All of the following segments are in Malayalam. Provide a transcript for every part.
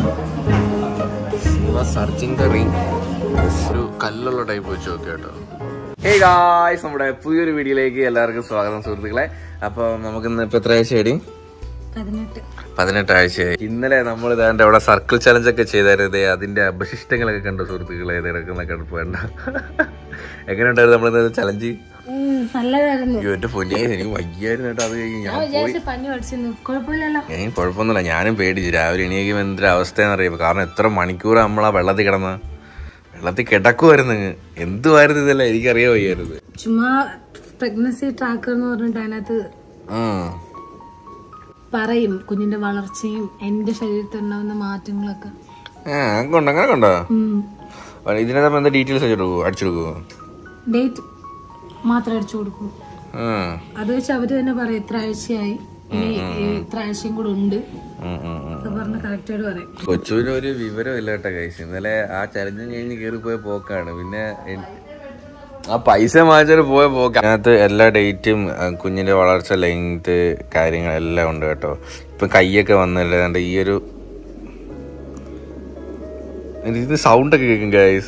സർച്ചിങ് ദ റിംഗ് ഒരു കല്ലുള്ള ടൈപ്പ് വെച്ച് നോക്കി കേട്ടോ ഹേ ഗായ്സ് നമ്മുടെ പുതിയൊരു വീഡിയോയിലേക്ക് എല്ലാവർക്കും സ്വാഗതം സുഹൃത്തുക്കളെ അപ്പൊ നമുക്ക് ഇന്ന് ഇപ്പൊ എത്ര ആഴ്ചയായി പതിനെട്ട് പതിനെട്ട് ആഴ്ചയായി ഇന്നലെ നമ്മൾ ഇതാണ്ട് അവിടെ സർക്കിൾ ചലഞ്ച് ഒക്കെ ചെയ്തായിരുന്നേ അതിന്റെ അവശിഷ്ടങ്ങളൊക്കെ കണ്ടു സുഹൃത്തുക്കളെ ഇത് കിടക്കുന്ന കിടപ്പ് വേണ്ട എങ്ങനെ ഉണ്ടായിരുന്നു നമ്മളിന്ന് ചലഞ്ച് ഉം, നല്ലതായിരുന്നു അയ്യോ എന്റെ പൊന്നിയെ എനിക്ക് വയ്യായിരുന്നു കേട്ടോ അത് കഴിഞ്ഞ് ഞാൻ ഞാൻ വിചാരിച്ചു പനി പഠിച്ചിരുന്നു കുഴപ്പമില്ലല്ലോ ഏ കുഴപ്പമൊന്നുമില്ല ഞാനും പേടിച്ചു രാവിലെ എണീക്കുമ്പോൾ എന്തൊരു അവസ്ഥയെന്ന് അറിയാം കാരണം എത്ര മണിക്കൂർ നമ്മൾ ആ വെള്ളത്തിൽ കിടന്ന വെള്ളത്തിൽ കിടക്കുമായിരുന്നു എന്തുമായിരുന്നു ഇതല്ല എനിക്കറിയാൻ വയ്യായിരുന്നു ചുമ്മാ പ്രഗ്നൻസി ട്രാക്കർ എന്ന് പറഞ്ഞിട്ട് അതിനകത്ത് ഉം. പറയും കുഞ്ഞിന്റെ വളർച്ചയും എന്റെ ശരീരത്തിൽ ഉണ്ടാവുന്ന മാറ്റങ്ങളൊക്കെ ആ അങ്ങനെ ഉണ്ടോ അങ്ങനെ ഉണ്ടോ ഉം. ഇതിനകത്ത് എന്താ ഡീറ്റെയിൽസ് അടിച്ചെടുക്കുവോ അടിച്ചെടുക്കുവോ ഡേറ്റ് മാത്രം അടിച്ചു കൊടുക്കും ഉം. അത് വെച്ച് അവര് തന്നെ പറയും ഇത്ര ആഴ്ചയായി ഇനി ഇത്ര ആഴ്ചയും കൂടെ ഉണ്ട് ഉം, ഉം, ഉം. അത് പറഞ്ഞ് കറക്റ്റായിട്ട് പറയും കൊച്ചുവിന് ഒരു വിവരം ഇല്ല കേട്ടോ കൈസ് ഇന്നലെ ആ ചലഞ്ചും കഴിഞ്ഞ് കയറി പോയ പോക്കാണ് പിന്നെ എൻ- ആ പൈസ വാങ്ങിച്ചിട്ട് പോയ പോക്ക് അതിനകത്ത് എല്ലാ ഡേറ്റും ആ, കുഞ്ഞിന്റെ വളർച്ച ലെങ്ത് കാര്യങ്ങളെല്ലാം ഉണ്ട് കേട്ടോ ഇപ്പൊ കൈയൊക്കെ വന്നില്ല ഈ ഒരു ഇത് സൗണ്ട് ഒക്കെ കേൾക്കും ഗൈസ്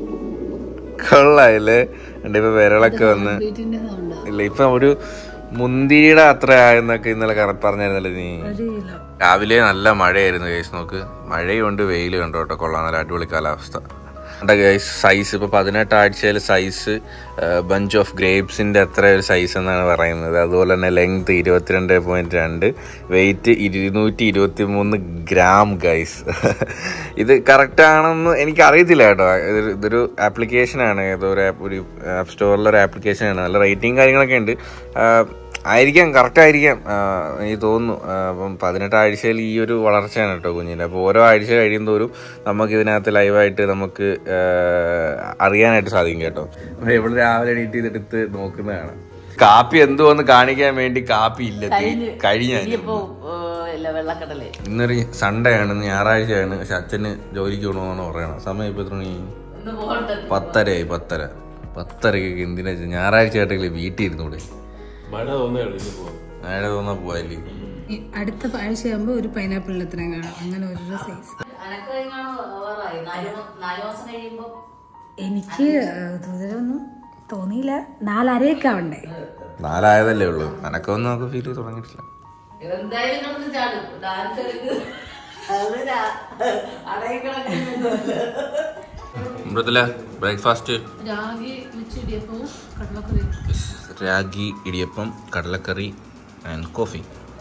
കൊള്ളായില്ലേ എന്റെ ഇപ്പൊ വിരളൊക്കെ വന്ന് വീട്ടിന്റെ സൗണ്ട് ഇല്ല ഇപ്പൊ ഒരു മുന്തിരിയുടെ അത്ര ആയെന്നൊക്കെ ഇന്നലെ കറ- പറഞ്ഞായിരുന്നല്ലോ നീ അറിയില്ല രാവിലെ നല്ല മഴയായിരുന്നു ഗൈസ് നോക്ക് മഴയുണ്ട് വെയിൽ കണ്ടോ കേട്ടോ കൊള്ളാം നല്ല അടിപൊളി കാലാവസ്ഥ ഗൈസ് സൈസ് ഇപ്പൊ പതിനെട്ട് ആഴ്ചയിൽ സൈസ് ബഞ്ച് ഓഫ് ഗ്രേപ്സിന്റെ അത്ര ഒരു സൈസ് എന്നാണ് പറയുന്നത് അതുപോലെ തന്നെ ലെങ്ത് ഇരുപത്തിരണ്ട് പോയിന്റ് രണ്ട് വെയിറ്റ് ഇരുന്നൂറ്റി ഇരുപത്തി മൂന്ന് ഗ്രാം ഗൈസ് ഇത് കറക്റ്റ് ആണെന്ന് എനിക്ക് അറിയത്തില്ല കേട്ടോ ഇതൊരു ഇതൊരു ആപ്ലിക്കേഷനാണ് ഏതോ ഒരു app- ഒരു ആപ്പ് സ്റ്റോറിലൊരു ആപ്ലിക്കേഷനാണ് നല്ല റേറ്റിംഗ് കാര്യങ്ങളൊക്കെ ഉണ്ട് ആ, ആയിരിക്കാം കറക്റ്റ് ആയിരിക്കാം ആ, എനിക്ക് തോന്നുന്നു ആ, അപ്പം പതിനെട്ട് ആഴ്ചയിൽ ഈ ഒരു വളർച്ചയാണ് കേട്ടോ കുഞ്ഞിൻ്റെ അപ്പോൾ ഓരോ ആഴ്ച കഴിയുന്തോറും നമുക്ക് ഇതിനകത്ത് ലൈവായിട്ട് നമുക്ക് ആ, അറിയാനായിട്ട് സാധിക്കും കേട്ടോ ഇവിടെ രാവിലെ എണീറ്റ് ഇതെടുത്ത് നോക്കുന്നതാണ് കാപ്പി എന്തുവന്ന് കാണിക്കാൻ വേണ്ടി കാപ്പി ഇല്ല കഴിഞ്ഞ വെള്ളക്കടലേ ഇന്നൊരു സൺഡേ ആണ് ഇന്ന് ഞായറാഴ്ചയാണ് പക്ഷെ അച്ഛന് ജോലിക്ക് പോകണമെന്നാണ് പറയണം സമയം ഇപ്പൊ എത്ര മണി ഒന്ന് പോകണ്ട പത്തരയായി പത്തര പത്തരയ്ക്ക് എന്തിനാ ഞായറാഴ്ച ആയിട്ടെങ്കിലും വീട്ടിൽ ഇരുന്നൂടെ മഴ തോന്നുകയാണ് ഇനി പോവാം മഴ തോന്നാ പോയാലേ ഈ അടുത്ത ആഴ്ചയാകുമ്പോ ഒരു പൈനാപ്പിൾ എത്രയും കാണാം അങ്ങനെ ഓരോ സൈസ് അനക്ക് കഴിഞ്ഞാണോ ഓവറായി നാല് മ- നാല് മാസം കഴിയുമ്പോ എനിക്ക് ഇതുവരെയൊന്നും തോന്നിയില്ല നാലരയൊക്കെ ആവണ്ടേ നാലായതല്ലേ ഉള്ളൂ അനക്കൊന്നും നമുക്ക് ഫീൽ ചെയ്ത് തുടങ്ങിയിട്ടില്ല എന്തായാലും കിടന്ന് ചാടും ഡാൻസ് കളിക്ക് അത് അടയിൽ കിടക്കുന്നൊന്നുമല്ല മൃദുല ബ്രേക്ക്ഫാസ്റ്റ് രാഗി വെച്ചിടിയപ്പവും കടലക്കറിയും രാഗി ഇടിയപ്പം കടലക്കറി ആൻഡ് കോഫി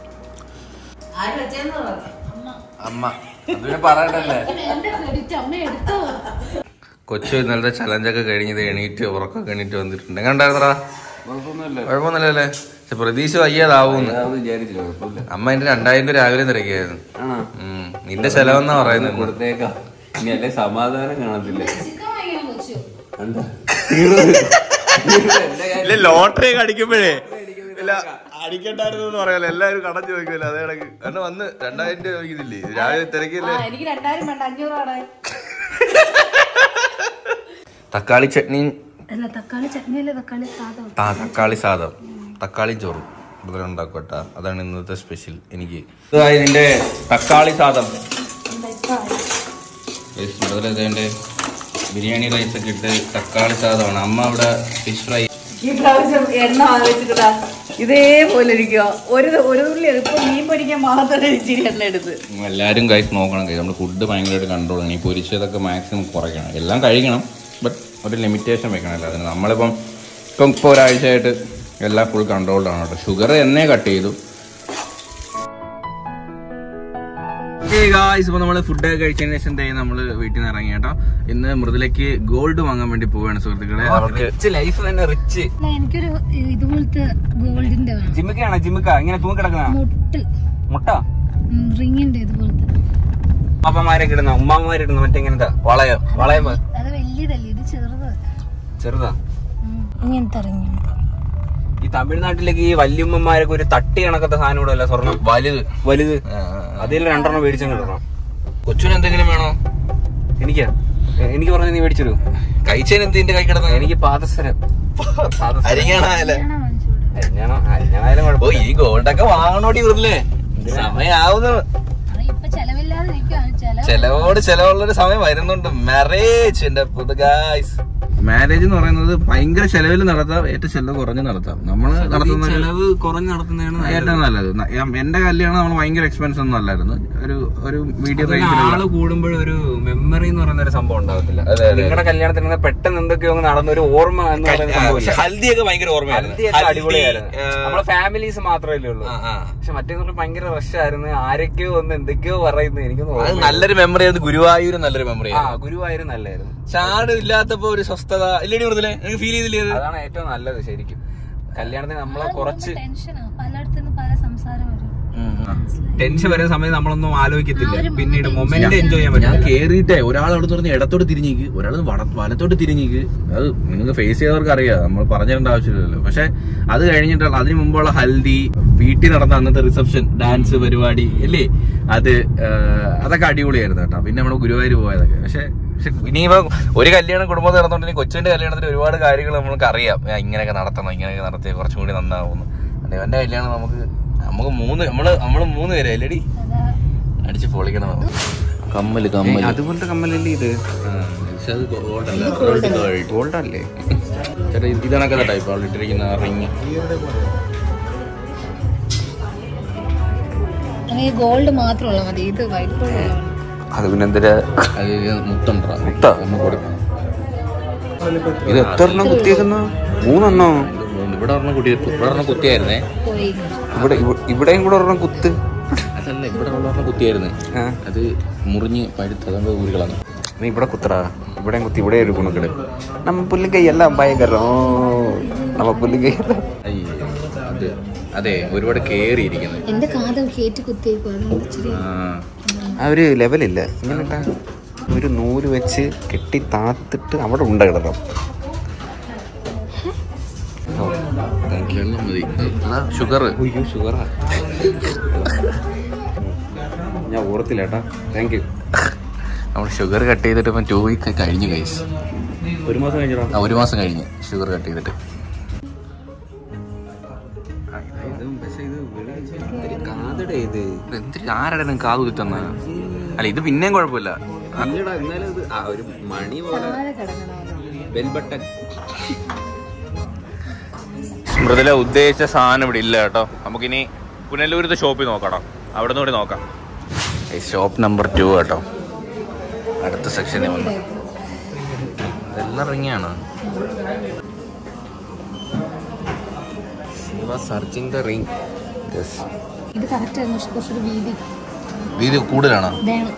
ആര് വെച്ചേന്ന് പറഞ്ഞു അമ്മ അതിനെ പറയണ്ടല്ലേ എന്റെ ക്രെഡിറ്റ് അമ്മ എടുത്തോ കൊച്ചു ഇന്നലത്തെ ചലഞ്ചൊക്കെ കഴിഞ്ഞത് എണീറ്റ് ഉറക്കം എണീറ്റ് വന്നിട്ടുണ്ട് കണ്ടായിരുന്നടാ കുഴപ്പമൊന്നുമില്ലല്ലേ പക്ഷെ പ്രതീക്ഷ വയ്യാതാവൂന്ന് വിചാരിച്ചില്ല കുഴപ്പമില്ല അമ്മ എന്റെ രണ്ടായിരം രൂപ രാവിലെ തിരക്കിയായിരുന്നു ആണോ ഉം. നിന്റെ ചെലവെന്നാ പറയുന്നത് കൊടുത്തേക്കാം ഇനി അല്ലേ സമാധാനം കാണത്തില്ല എന്താ ഇല്ല ലോട്ടറി ഒക്കെ അടിക്കുമ്പോഴേ ഇല്ല അടിക്കണ്ടായിരുന്നു പറയാലോ എല്ലാവരും കടം ചോദിക്കുമല്ലോ അതേ കണക്ക് കാരണം വന്ന് രണ്ടായിരം രൂപ ചോദിക്കുന്നില്ലേ രാവിലെ തിരക്കില്ലേ എനിക്ക് രണ്ടായിരം വേണ്ട അഞ്ഞൂറാണ് തക്കാളി ചട്നി അല്ല തക്കാളി ചട്നി അല്ലേ തക്കാളി സാധനം ആ തക്കാളി സാദം തക്കാളി ചോറും ഇവിടെ ഉണ്ടാക്കട്ടാ അതാണ് ഇന്നത്തെ സ്പെഷ്യൽ എനിക്ക് ഇതായി നിന്റെ തക്കാളി സാദം ഇതിന്റെ ബിരിയാണി റൈസ് ഒക്കെ ഇട്ട് തക്കാളി സാദമാണ് അമ്മ ഇവിടെ ഫിഷ് ഫ്രൈ ഈ പ്രാവശ്യം എണ്ണ വാങ്ങിച്ചിട്ടാ ഇതേപോലെ ഇരിക്കുക ഒരു ഒരു ഉള്ളി ഇപ്പൊ മീൻ പൊരിക്കാൻ മാത്രം ഇച്ചിരി എണ്ണ എടുത്ത് എല്ലാവരും കഴിച്ച് നോക്കണം കഴിച്ച് നമ്മൾ ഫുഡ് ഭയങ്കരമായിട്ട് കൺട്രോൾ ചെയ്യണം ഈ പൊരിച്ചതൊക്കെ മാക്സിമം കുറയ്ക്കണം എല്ലാം കഴിക്കണം ബട്ട് ഒരു ലിമിറ്റേഷൻ വെക്കണം അതിന് നമ്മളിപ്പം ഇപ്പം ഇപ്പോൾ ഒരാഴ്ചയായിട്ട് എല്ലാം ഫുൾ കൺട്രോൾഡ് ആണ് കേട്ടോ ഷുഗർ എന്നേ കട്ട് ചെയ്തു ഇപ്പൊ നമ്മള് ഫുഡ് കഴിച്ചതിന് ശേഷം ദേ നമ്മള് വീട്ടിൽ നിന്ന് ഇറങ്ങി കേട്ടോ ഇന്ന് മൃദുലയ്ക്ക് ഗോൾഡ് വാങ്ങാൻ വേണ്ടി പോവാണ് സുഹൃത്തുക്കളെ അവർക്ക് ലൈഫ് തന്നെ റിച്ച് അല്ല എനിക്കൊരു ഇതുപോലത്തെ ഗോൾഡിന്റെ വേണം ജിമ്മിക്കാണ് ജിമ്മിക്ക ഇങ്ങനെ തൂങ്ങി കിടക്കുന്ന മുട്ട് മുട്ട റിങ്ങിന്റെ ഇതുപോലത്തെ പാപ്പന്മാരൊക്കെ ഇടുന്ന ഉമ്മാമാരിടുന്ന മറ്റേ ഇങ്ങനത്തെ വളയോ വളയം അത് വലിയതല്ലേ ഇത് ചെറുത് ചെറുതാ ഉം. ഇങ്ങനത്തെ റിങ് ഈ തമിഴ്നാട്ടിലേക്ക് ഈ വല്യമ്മമാരൊക്കെ ഒരു തട്ടി കണക്കത്തെ സാധനം കൂടെ അല്ല സ്വർണം വലുത് വലുത് അതിൽ രണ്ടെണ്ണം മേടിച്ചു കിടണം കൊച്ചിന് എന്തെങ്കിലും വേണോ എനിക്കാ എ- എനിക്ക് പറഞ്ഞ നീ മേടിച്ചു കഴിച്ചതിന് എന്തിന്റെ കൈ കിടന്ന എനിക്ക് പാദസരം പാദസരം. അരിങ്ങാണല്ലേ അരിഞ്ഞാണോ അരിഞ്ഞാണായാലും ഓ കുഴപ്പമില്ല ഈ ഗോൾഡൊക്കെ വാങ്ങണോടി വരില്ലേ സമയാവുന്നു ഇപ്പൊ ചെലവില്ലാതെ നിൽക്കുവാണ് ചെലവ് ചെലവോട് ചെലവുള്ളൊരു സമയം വരുന്നുണ്ട് മാരേജ് എന്റെ പുതു ഗായ്സ് മാരേജ് എന്ന് പറയുന്നത് ഭയങ്കര ചെലവിൽ നടത്താം ഏറ്റവും ചെലവ് കുറഞ്ഞ് നടത്താം നമ്മൾ നടത്തുന്ന ചെലവ് കുറഞ്ഞ് നടത്തുന്നതാണ് ഏറ്റവും നല്ലത് ന- ഞാൻ- എന്റെ കല്യാണം നമ്മൾ ഭയങ്കര എക്സ്പെൻസ് ഒന്നും അല്ലായിരുന്നു ഒരു ഒരു മീഡിയം പിന്നെ റേഞ്ചിലുള്ള ആള് കൂടുമ്പോഴൊരു മെമ്മറി എന്ന് പറയുന്ന ഒരു സംഭവം ഉണ്ടാവത്തില്ല അതെ, അതെ. നിങ്ങളുടെ കല്യാണത്തിന് ഇങ്ങനെ പെട്ടെന്ന് എന്തൊക്കെയോ അങ്ങ് നടന്ന ഒരു ഓർമ്മ എന്ന് പറയുന്ന സംഭവമില്ല ഹൽദിയൊക്കെ ഭയങ്കര ഓർമ്മയായിരുന്നു ഹൽദിയൊക്കെ ഹൽദി, അടിപൊളിയായിരുന്നു ആ, നമ്മളെ ഫാമിലീസ് മാത്രമല്ലേ ഉള്ളൂ ആ, ആ. പക്ഷെ മറ്റേന്ന് പറഞ്ഞാൽ ഭയങ്കര റഷ് ആയിരുന്നു ആരൊക്കെയോ ഒന്ന് എന്തൊക്കെയോ പറയുന്നത് എനിക്കൊന്നും അത് ഓർമ്മയില്ല. നല്ലൊരു മെമ്മറി ആയിരുന്നു ഗുരുവായൂർ നല്ലൊരു മെമ്മറി ആ ആയിരുന്നു ഗുരുവായൂർ നല്ലായിരുന്നു ചാട് ഇല്ലാത്തപ്പോ ഒരു സ്വസ്ഥത ഇല്ലടി മൃദുലേ എനിക്ക് ഫീൽ ചെയ്തില്ലേ അത്? അതാണ് ഏറ്റവും നല്ലത് ശരിക്കും കല്യാണത്തിന് നമ്മളെ കുറച്ച് ടെൻഷനാ പലയിടത്തുനിന്ന് പല സംസാരം വരും ഉം, ഉം. ടെൻഷൻ വരുന്ന സമയത്ത് നമ്മളൊന്നും ആലോചിക്കത്തില്ല പിന്നീട് മൊമെന്റ് എൻജോയ് ചെയ്യാൻ ഞാൻ പറ്റും കേറിയിട്ടേ ഒരാൾ അവിടെ പറഞ്ഞ് ഇടത്തോട്ട് തിരിഞ്ഞിക്ക് ഒരാൾ വലത്തോട്ട് തിരിഞ്ഞിക്ക് അത് നിങ്ങൾക്ക് ഫേസ് ചെയ്തവർക്ക് അറിയാം നമ്മൾ പറഞ്ഞിരേണ്ട ആവശ്യമില്ലല്ലോ പക്ഷെ അത് കഴിഞ്ഞിട്ടുള്ള അതിന് മുമ്പുള്ള ഹൽദി വീട്ടിൽ നടന്ന അന്നത്തെ റിസപ്ഷൻ ഡാൻസ് പരിപാടി അല്ലേ അത് ആ, അതൊക്കെ അടിപൊളിയായിരുന്നു കേട്ടോ പിന്നെ നമ്മുടെ ഗുരുവായൂർ പോയതൊക്കെ പക്ഷെ പക്ഷെ ഇനിയിപ്പോ ഒരു കല്യാണം കുടുംബത്തിൽ നടന്നുകൊണ്ടെങ്കിൽ കൊച്ചിന്റെ കല്യാണത്തിന് ഒരുപാട് കാര്യങ്ങൾ നമുക്ക് അറിയാം ആ, ഇങ്ങനെയൊക്കെ നടത്തണം ഇങ്ങനെയൊക്കെ നടത്തിയ കുറച്ചും കൂടി നന്നാവുന്നു എന്റെ കല്യാണം നമുക്ക് നമുക്ക് മൂന്ന് നമ്മള് നമ്മള് മൂന്ന് പേരെ അല്ലേടി അടിച്ച് പൊളിക്കണം നമുക്ക്. കമ്മല് കമ്മല് അതുപോലത്തെ കമ്മലല്ലേ ഇത് ഗോൾഡ് അല്ലേ ചേട്ടാ ഇത് ഇതണക്കത്തെ ടൈപ്പ് അവിടെ ഇട്ടിരിക്കുന്ന റിങ് ഈ ഗോൾഡ് മാത്രമുള്ള മതി ഇത് വൈറ്റ് അത് പിന്നെ എന്തിനാ അത് മുത്തുണ്ടാ മുത്താ? നമ്മൾ കൊടുക്കണം ഇത് എത്ര എണ്ണം കുത്തിയേക്കുന്ന മൂന്നെണ്ണോ ഇവിടെ ഒരെണ്ണം കുട്ടി ഇവിടെ ഒരെണ്ണം കുത്തിയായിരുന്നേ പോയി ഇവിടെ ഇവ- ഇവിടെയും കൂടെ ഒരെണ്ണം കുത്ത് അതല്ല ഇവിടെ ഒരെണ്ണം കുത്തിയായിരുന്നേ ആ. അത് മുറിഞ്ഞ് പഴുത്ത് അതുകൊണ്ട് ഊരുകളാണ് നീ ഇവിടെ കുത്തടാ ഇവിടെയും കുത്തി ഇവിടെ ഒരു ഗുണക്കട് നമ്മ പുല്ലുകൈ എല്ലാം ഭയങ്കര നമ്മ പുല്ലുകൈ എല്ലാം അത് അതെ ഒരുപാട് കേറിയിരിക്കുന്നത് എന്റെ കാത് കയറ്റി കുത്തിയേക്കും അതുകൊണ്ട് ഇച്ചിരി ആ ആ ഒരു ലെവലില്ല ഇങ്ങനെ ഇട്ടാ ഒരു നൂല് വെച്ച് കെട്ടി താത്തിട്ട് അവിടെ ഉണ്ട കിടക്കാം വെള്ളം മതി ഷുഗർ അയ്യോ ഷുഗറാ ഞാൻ ഓർത്തില്ല ഏട്ടാ താങ്ക് യു നമ്മൾ ഷുഗർ കട്ട് ചെയ്തിട്ട് ഇപ്പം ടു വീക്ക് കഴിഞ്ഞു കൈസ് ഒരു മാസം കഴിഞ്ഞോ ആ, ഒരു മാസം കഴിഞ്ഞ് ഷുഗർ കട്ട് ചെയ്തിട്ട് കാതടേ ഇത് എന്തിന് ആരുടെ നിങ്ങൾക്ക് കാത് കുത്തിത്തന്ന അല്ല ഇത് പിന്നെയും കുഴപ്പമില്ല അല്ലടാ എന്നാലും ഇത് ആ ഒരു മണി പോലെ ബെൽബട്ടൺ മൃദുല ഉദ്ദേശിച്ച സാധനം ഇവിടെ ഇല്ല കേട്ടോ നമുക്കിനി പുനലൂരത്തെ ഷോപ്പിൽ നോക്കണം അവിടെ നിന്ന് കൂടി നോക്കാം ഷോപ്പ് നമ്പർ ടു കേട്ടോ അടുത്ത സെക്ഷനിൽ വന്ന് ഇതെല്ലാം റിങ്ങാണ് സർച്ചിങ് ദ റിംഗ് ഇത് കറക്റ്റ് ആയിരുന്നു പക്ഷെ കുറച്ചൊരു വീതി വീതി കൂടുതലാണോ വേണം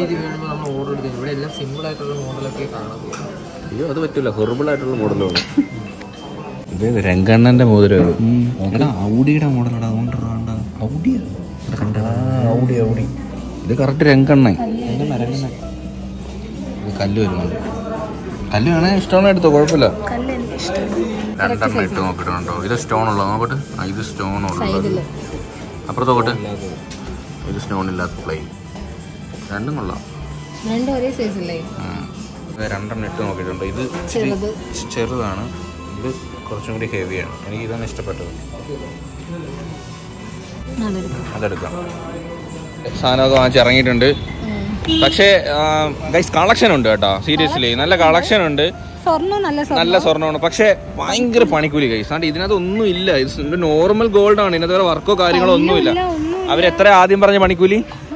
അയ്യോ അത് പറ്റൂല ഹൊറിബിൾ ആയിട്ടുള്ള മോഡലാണ് ഇത് രംഗണ്ണന്റെ മോതിരം ഔഡിയുടെ മോഡലാണ് അതുകൊണ്ട് ഔടി ഔടി ഇത് കറക്റ്റ് രംഗണ്ണൻ ഇത് കല്ല് വരുന്നുണ്ട് കല്ല് വേണേ ഇഷ്ടമാണ് എടുത്തോ കുഴപ്പമില്ല കല്ല് എനിക്ക് ഇഷ്ടം രണ്ടെണ്ണം ഇട്ട് നോക്കിയിട്ടുണ്ടോ ഇത് സ്റ്റോൺ ഉള്ളത് നോക്കട്ടെ ആ ഇത് സ്റ്റോൺ ഉള്ളത് സൈഡില് അപ്പുറത്ത് നോക്കട്ടെ ഇത് സ്റ്റോൺ ഇല്ലാത്ത പ്ലെയിൻ രണ്ടും കൊള്ളാം രണ്ടും ഒരേ സൈസ് അല്ലേ ഉം. ഇത് രണ്ടെണ്ണം ഇട്ട് നോക്കിയിട്ടുണ്ട് ഇത് ഇച്ചിരി ചെറുത് ചെറുതാണ് ഇത് കുറച്ചും കൂടി ഹെവിയാണ് എനിക്ക് ഇതാണ് ഇഷ്ടപ്പെട്ടത് നല്ലൊരു അതെടുക്കാം സാധനമൊക്കെ വാങ്ങിച്ച് ഇറങ്ങിയിട്ടുണ്ട് പക്ഷേ ഗൈസ് കളക്ഷൻ ഉണ്ട് കേട്ടോ സീരിയസ്ലി നല്ല കളക്ഷൻ ഉണ്ട് സ്വർണ്ണം നല്ല നല്ല സ്വർണ്ണമാണ് പക്ഷേ ഭയങ്കര പണിക്കൂലി കൈസ് അതുകൊണ്ട് ഇതിനകത്ത് ഒന്നും ഇല്ല ഇത് നോർമൽ ഗോൾഡ് ആണ് ഇതിനകത്ത് വേറെ വർക്കോ കാര്യങ്ങളോ ഒന്നുമില്ല അവരെത്ര ആദ്യം പറഞ്ഞ പണിക്കൂലി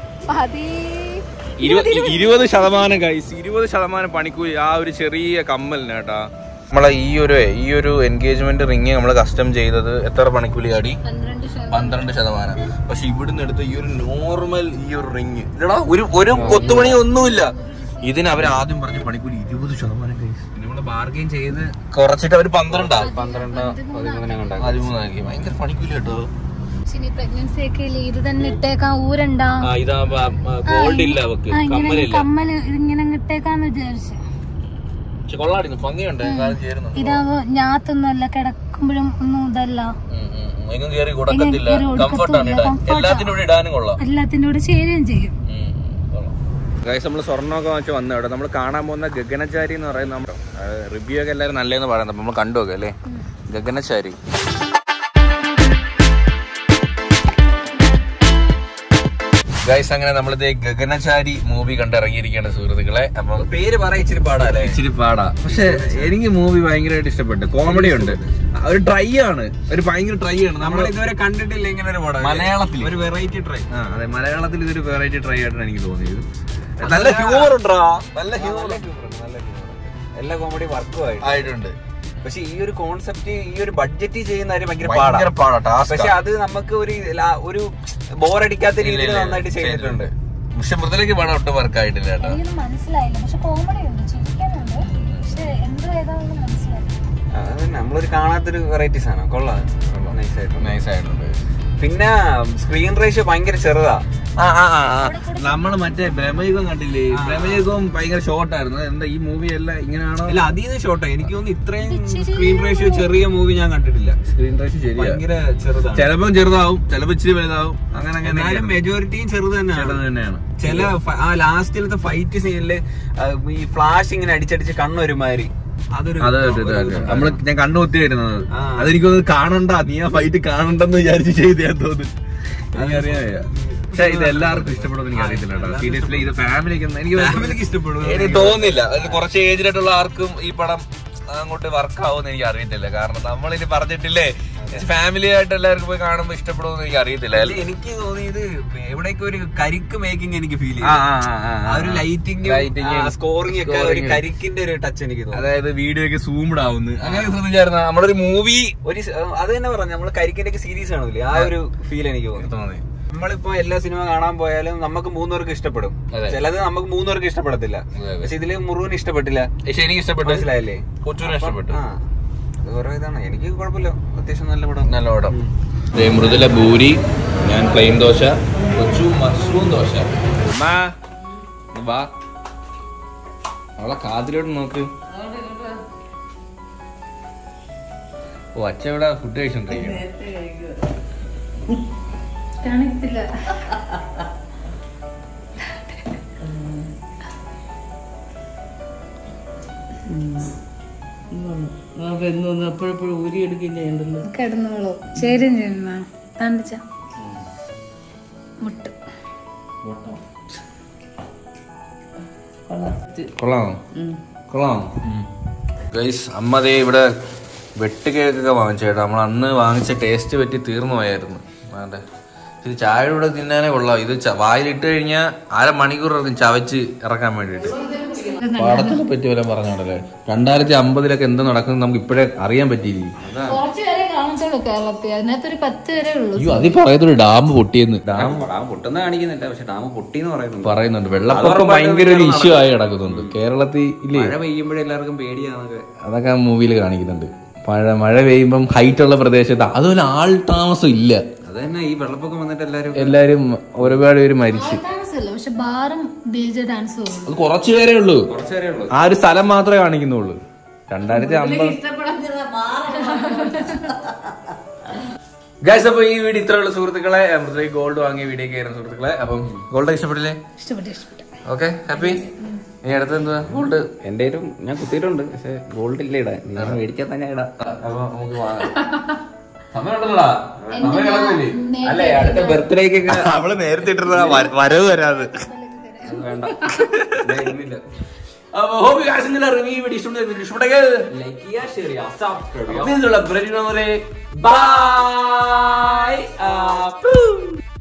ഇരുപത് ഇരുപത് ശതമാനം കൈസ് ഇരുപത് ശതമാനം പണിക്കൂലി ആ ഒരു ചെറിയ കമ്മലിന് കേട്ടാ നമ്മളെ ഈ ഒരു ഈ ഒരു എൻഗേജ്മെന്റ് റിങ് നമ്മൾ കസ്റ്റം ചെയ്തത് എത്ര പണിക്കൂലി ആടി പന്ത്രണ്ട് ശതമാനം പന്ത്രണ്ട് ശതമാനം പക്ഷെ ഇവിടുന്ന് എടുത്ത ഈ ഒരു നോർമൽ ഈ ഒരു റിങ് ഇല്ലടാ ഒരു ഒരു കൊത്തുപണി ഒന്നുമില്ല ഇതിന് അവർ ആദ്യം പറഞ്ഞ പണിക്കൂലി ഇരുപത് ശതമാനം കൈസ് നമ്മൾ ബാർഗെയിൻ ചെയ്ത് കുറച്ചിട്ട് അവര് പന്ത്രണ്ടാ പന്ത്രണ്ട് പതിമൂന്നിനെ കണ്ടാക്കി പതിമൂന്നാക്കി ഭയങ്കര പണിക്കൂലി കേട്ടോ ഇനി പ്രഗ്നൻസി ഒക്കെ ഇല്ലേ ഇത് തന്നെ ഇട്ടേക്കാൻ ഊരണ്ടാ ആ ഇതാ ഗോൾഡ് ഇല്ല അവക്ക് ആ, ഇങ്ങനെ കമ്മലില്ല കമ്മല് ഇതിങ്ങനെ അങ്ങ് ഇട്ടേക്കാന്ന് വിചാരിച്ചു പക്ഷെ കൊള്ളാടിന്നു ഭംഗിയുണ്ട് കാര്യം ചേരുന്നുണ്ട് ഇതാവുമ്പോ ഞാത്തൊന്നുമല്ല കിടക്കുമ്പോഴും ഒന്നും ഇതല്ല ഉം, ഉം, ഉം. എങ്ങും കയറി കൊടുക്കത്തില്ല കേറി കൊടുക്കത്തുമില്ല, കംഫർട്ടാണ് ഇടാൻ comfort ആ. എല്ലാത്തിനും ഇവിടെ ഇടാനും കൊള്ളാം എല്ലാത്തിൻ്റെ കൂടെ ചേരുകയും ചെയ്യും ഗൈസ് നമ്മൾ സ്വർണ്ണമൊക്കെ വെച്ച് വന്നു ഇവിടെ നമ്മൾ കാണാൻ പോകുന്ന ഗഗനചാരി എന്ന് പറയുന്ന നമ്മുടെ റിവ്യൂ ഒക്കെ എല്ലാവരും നല്ലതെന്ന് പറയുന്നത് നമ്മൾ കണ്ടു നോക്കാം അല്ലേ ഗഗനചാരി ഗൈസ് അങ്ങനെ നമ്മളിത് ഗഗനചാരി മൂവി കണ്ടിറങ്ങിയിരിക്കുകയാണ് സുഹൃത്തുക്കളെ അപ്പം പേര് പറ ഇച്ചിരി പാടാല്ലേ ഇച്ചിരി പാടാ പക്ഷെ എനിക്ക് മൂവി ഭയങ്കരമായിട്ട് ഇഷ്ടപ്പെട്ടു കോമഡി ഉണ്ട് ഒരു ട്രൈ ആണ് ഒരു ഭയങ്കര ട്രൈ ആണ് നമ്മൾ നമ്മൾ ഇതുവരെ കണ്ടിട്ടില്ല ഇങ്ങനെ ഒരു പടം മലയാളത്തിൽ. ഒരു വെറൈറ്റി ട്രൈ ആ അതെ മലയാളത്തിൽ ഇതൊരു വെറൈറ്റി ട്രൈ ആയിട്ടാണ് എനിക്ക് തോന്നിയത് നല്ല ഹ്യൂമർ ഉണ്ടാ നല്ല ഹ്യൂമർ എല്ലാ കോമഡി വർക്കും ആയിട്ട് ആയിട്ടുണ്ട് പക്ഷെ ഈ ഒരു കോൺസെപ്റ്റ് ഈ ഒരു ബഡ്ജറ്റ് ചെയ്യുന്നവര് ഭയങ്കര ഭയങ്കര പാടാ പാടാ ടാസ്ക് പക്ഷെ അത് നമുക്ക് ഒരു ലാ- ഒരു ബോറടിക്കാത്ത രീതിയിൽ നന്നായിട്ട് ചെയ്തിട്ടുണ്ട് പക്ഷെ മൃദുലയ്ക്ക് പടം ഒട്ടും വർക്ക് ആയിട്ടില്ല കേട്ടോ എനിക്കൊന്നും മനസ്സിലായില്ല പക്ഷെ കോമഡി ഉണ്ട് ചിരിക്കാനുണ്ട് പക്ഷെ എന്തോ ഏതാണെന്ന് മനസ്സിലായില്ല അത് നമ്മളൊരു കാണാത്തൊരു വെറൈറ്റി സാധനം കൊള്ളാം നൈസ് ആയിട്ട് നൈസ് ആയിട്ടുണ്ട് പിന്നെ സ്ക്രീൻ റേഷ്യോ ഭയങ്കര ചെറുതാ ആ ആ ആ ആ. നമ്മള് മറ്റേ ബ്രഹ്മയുഗം കണ്ടില്ലേ ബ്രഹ്മയുഗം ഭയങ്കര ഷോർട്ട് ആയിരുന്നു എന്താ ഈ മൂവി എല്ലാം ഇങ്ങനെയാണോ അല്ല അതീന്ന് ഷോട്ടോ എനിക്ക് തോന്നുന്നു ഇത്രയും സ്ക്രീൻ റേഷ്യോ ചെറിയ മൂവി ഞാൻ കണ്ടിട്ടില്ല സ്ക്രീൻ റേഷ്യോ ശരിയാ ഭയങ്കര ചെറുതാണ് ചിലപ്പം ചെറുതാവും ചിലപ്പോ ഇച്ചിരി വലുതാവും അങ്ങനെ അങ്ങനെ എന്നാലും മെജോറിറ്റിയും ചെറുത് ചെറുത് തന്നെയാണ് തന്നെയാണ് ചില ഫ- ആ ലാസ്റ്റിലത്തെ ഫൈറ്റ് സീനില് ഈ ഫ്ലാഷ് ഇങ്ങനെ അടിച്ചടിച്ച് കണ്ണൊരുമാതിരി അതൊരു അത് ഒരു ഇതാ. നമ്മള് ഞാൻ കണ്ടുകുത്തിയായിരുന്നത് ആ. അതെനിക്കൊന്ന് കാണണ്ട നീ ആ ഫൈറ്റ് കാണണ്ടെന്ന് വിചാരിച്ച് ചെയ്തേ തോന്നുന്നു എനിക്കറിയാം പക്ഷെ ഇത് എല്ലാവർക്കും ഇഷ്ടപ്പെടുമെന്ന് എനിക്ക് അറിയത്തില്ല കേട്ടോ സീരിയസ്ലി ഇത് ഫാമിലിക്ക് എനിക്ക് ഫാമിലിക്ക് ഇഷ്ടപ്പെടും എനിക്ക് തോന്നുന്നില്ല അത് കുറച്ച് ഏജിലായിട്ടുള്ള ആർക്കും ഈ പടം അങ്ങോട്ട് വർക്ക് ആവുമെന്ന് എനിക്ക് അറിയത്തില്ല കാരണം നമ്മളിനി പറഞ്ഞിട്ടില്ലേ ഫാമിലി ആയിട്ട് എല്ലാവർക്കും പോയി കാണുമ്പോൾ ഇഷ്ടപ്പെടുമെന്ന് എനിക്ക് അറിയത്തില്ല അല്ല, എനിക്ക് തോന്നിയത് എവിടെയൊക്കെ ഒരു കരിക്ക് മേക്കിംഗ് എനിക്ക് ഫീൽ ആ, ചെയ്തു ആ, ആ, ആ, ആ ഒരു ലൈറ്റിംഗ് Lighting, സ്കോറിംഗ് ഒക്കെ ഒരു scoring. കരിക്കിന്റെ ഒരു ടച്ച് എനിക്ക് തോന്നി അതായത് വീഡിയോ ഒക്കെ സൂംഡ് ആവുന്നു അങ്ങനെ ശ്രദ്ധിച്ചായിരുന്നു നമ്മളൊരു മൂവി ഒരു സ- അത് തന്നെ പറഞ്ഞു നമ്മള് കരിക്കിന്റെ ഒക്കെ സീരീസ് കാണൂലേ ആ ഒരു ഫീൽ എനിക്ക് തോന്നി തോന്നി നമ്മളിപ്പോ എല്ലാ സിനിമ കാണാൻ പോയാലും നമുക്ക് മൂന്നുപേർക്ക് ഇഷ്ടപ്പെടും അതെ. ചിലത് നമുക്ക് മൂന്നുപേർക്ക് ഇഷ്ടപ്പെടത്തില്ല അതെ, അതെ. പക്ഷെ ഇതില് മുറുവിന് ഇഷ്ടപ്പെട്ടില്ല പക്ഷെ എനിക്ക് ഇഷ്ടപ്പെട്ടു മനസ്സിലായില്ലേ കൊച്ചൂരിനെ ഇഷ്ടപ്പെട്ടു ആ അത് വേറെ ഇതാണ് എനിക്ക് കുഴപ്പമില്ല അത്യാവശ്യം നല്ല പടം നല്ല പടം മൃദുല ഭൂരി ഞാൻ പ്ലെയിൻ ദോശ കൊച്ചു മഷ്റൂം ദോശ അമ്മാ, ഒന്ന് വാ അവളെ കാതിലോട്ട് നോക്ക് ഓ അച്ഛ ഇവിടെ ഫുഡ് കഴിച്ചോണ്ടിരിക്കുന്നു കാണിക്കത്തില്ല എന്നൊന്ന് എപ്പോഴെപ്പോഴും ഊരിയെടുക്കുകയും ചെയ്യണ്ടല്ലോ കിടന്നോളൂ ശരി ജന്മ തണ്ടിച്ച മുട്ട് കൊള്ളാമോ കൊള്ളാമോ ഗൈസ് അമ്മ ദേ ഇവിടെ വെട്ടുകിഴക്കൊക്കെ വാങ്ങിച്ചേട്ടാ നമ്മൾ അന്ന് വാങ്ങിച്ച ടേസ്റ്റ് പറ്റി തീർന്നു പോയായിരുന്നു വേണ്ടേ ഇത് ചായയുടെ കൂടെ തിന്നാനേ കൊള്ളാം ഇത് ച- വായിലിട്ട് കഴിഞ്ഞാൽ അര മണിക്കൂർ എടുക്കും ചവച്ച് ഇറക്കാൻ വേണ്ടിയിട്ട് പാടത്തിനെ പറ്റി വല്ലതും പറഞ്ഞോണ്ടല്ലേ രണ്ടായിരത്തി അമ്പതിലൊക്കെ എന്ത് നടക്കുന്നത് നമുക്ക് ഇപ്പോഴേ അറിയാൻ പറ്റിയില്ല കുറച്ച് പേരെ കാണിച്ചുള്ളൂ കേരളത്തിൽ അതിനകത്തൊരു പത്ത് പേരെ ഉള്ളൂ അയ്യോ അതിൽ പറയത്തൊരു ഡാം പൊട്ടിയെന്ന് ഡാം ഡാം പൊട്ടുന്ന കാണിക്കുന്നില്ല പക്ഷെ ഡാം പൊട്ടിന്ന് പറയുന്നുണ്ട് പറയുന്നുണ്ട് വെള്ളപ്പൊക്കം ഭയങ്കര ഒരു ഇഷ്യൂ ആയി കിടക്കുന്നുണ്ട് കേരളത്തിൽ ഇല്ലേ മഴ പെയ്യുമ്പോഴേ എല്ലാവർക്കും പേടിയാന്നൊക്കെ അതൊക്കെ ആ മൂവിയിൽ കാണിക്കുന്നുണ്ട് മഴ മഴ പെയ്യുമ്പം ഹൈറ്റ് ഉള്ള പ്രദേശത്ത് അതുപോലെ ആൾ താമസം ഇല്ല അത് തന്നെ ഈ വെള്ളപ്പൊക്കം വന്നിട്ട് എല്ലാരും എല്ലാരും ഒരുപാട് പേര് മരിച്ച് ഡാൻസ് പക്ഷെ ബാറും ഡി ജെ ഡാൻസും ഉള്ളൂ അത് കുറച്ചു പേരേ ഉള്ളൂ കുറച്ചു പേരേ ഉള്ളൂ ആ ഒരു സ്ഥലം മാത്രമേ കാണിക്കുന്നുള്ളൂ രണ്ടായിരത്തി അമ്പത് ഗൈസ് അപ്പൊ ഈ വീഡിയോ ഇത്രയുള്ള സുഹൃത്തുക്കളെ മൃദുലൈ ഗോൾഡ് വാങ്ങിയ വീഡിയോ കയറുന്ന സുഹൃത്തുക്കളെ അപ്പം ഗോൾഡ് ഇഷ്ടപ്പെട്ടില്ലേ ഇഷ്ടപ്പെട്ടു ഇഷ്ടപ്പെട്ടു ഓക്കെ ഹാപ്പി ഇനി അടുത്ത് എന്തുവാ ഗോൾഡ് എന്റെ ഞാൻ കുത്തിയിട്ടുണ്ട് പക്ഷെ ഗോൾഡ് ഇല്ല ഇടാൻ നീ മേടിച്ചാൽ തന്നെ ഇടാം അപ്പൊ നമുക്ക് വാങ്ങാം സമയമുണ്ടല്ലോടാ സമയം കിടക്കില്ലേ അല്ലേ അടുത്ത ബർത്ത്ഡേക്ക് അവള് നേരത്തെ ഇട്ടിരുന്ന വരവ് വരാത് വേണ്ട ഇടുന്നില്ല അപ്പൊ hope you guys enjoyed the review video ഇഷ്ടപ്പെട്ടെങ്കിൽ ഇഷ്ടപ്പെട്ടെങ്കിൽ ലൈക്ക് ചെയ്യാ ഷെയർ ചെയ്യാ സബ്സ്ക്രൈബ് ഇതിനുള്ള ബൈ